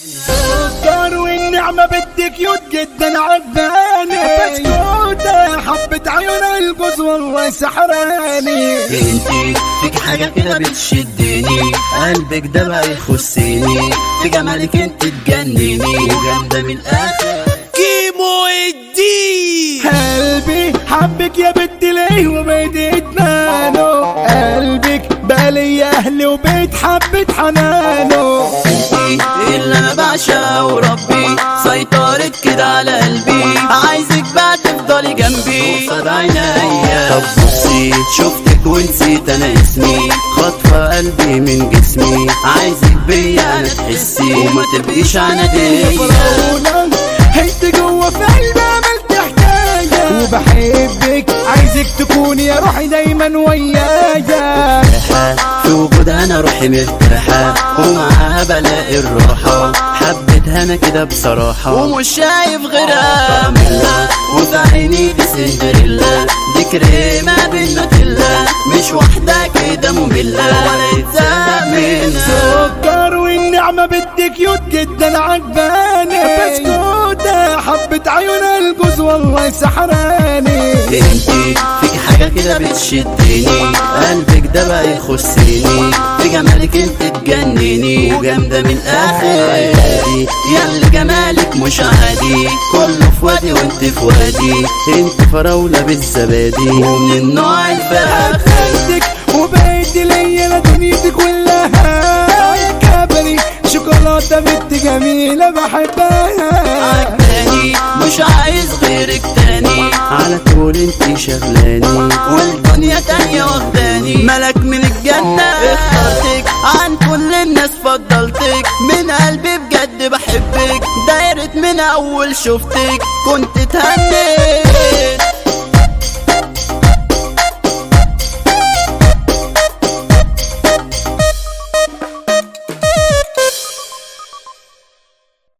سكر والنعمة بدك يود جدا عجباني بسكوتة حبة عيون الجوز والله سحراني انتي فيك حاجة كده بتشدني قلبك ده بقى يخصني في جمالك انت تجنني وجامدة من الآخر كيمو الدين قلبي حبك يا بنت ليه وبيت ادمانه قلبك بقى لي اهلي وبيت حبة حنانه انتي اللي انا بعشقها وربي سيطرت كده على قلبي عايزك بقى تفضلي جنبي قصاد عينيا طب بصي شفتك ونسيت انا اسمي خاطفة قلبي من جسمي عايزك بيا انا تحسي وما تبقيش عنادية فراولة انت جوه في قلبي عملت حكاية وبحبك عايزك تكوني يا روحي دايما ويايا في وجودها انا روحي مرتاحة ومعاها بلاقي الراحة حبيتها انا كده بصراحة ومش شايف غيرها ملا وفي عيني دي سندريلا دي كريمة بالنوتيلا مش واحدة كده مملة ولا يتزهق منها سكر والنعمة بدك يود جدا عجباني بسكوتة حبة عيون الجوز والله سحراني انتي فيك حاجة كده بتشدني قلبك ده بقى يخصني في جمالك انت تجنني وجامدة من الاخر يا اللي جمالك مش عادي كله في وادي وانت في وادي انت فراولة بالزبادي ومن النوع الفاخر خدك وبقيت ليا انا دنيتي كلها كبري شوكولاتة بنت جميلة بحبها عجباني مش عايز غيرك تاني على طول انت شغلاني والدنيا تانية واخداني ملك من الجنة اخترتك عن كل الناس فضلتك من قلبي بجد بحبك دايرة من اول شفتك كنت اتهنيت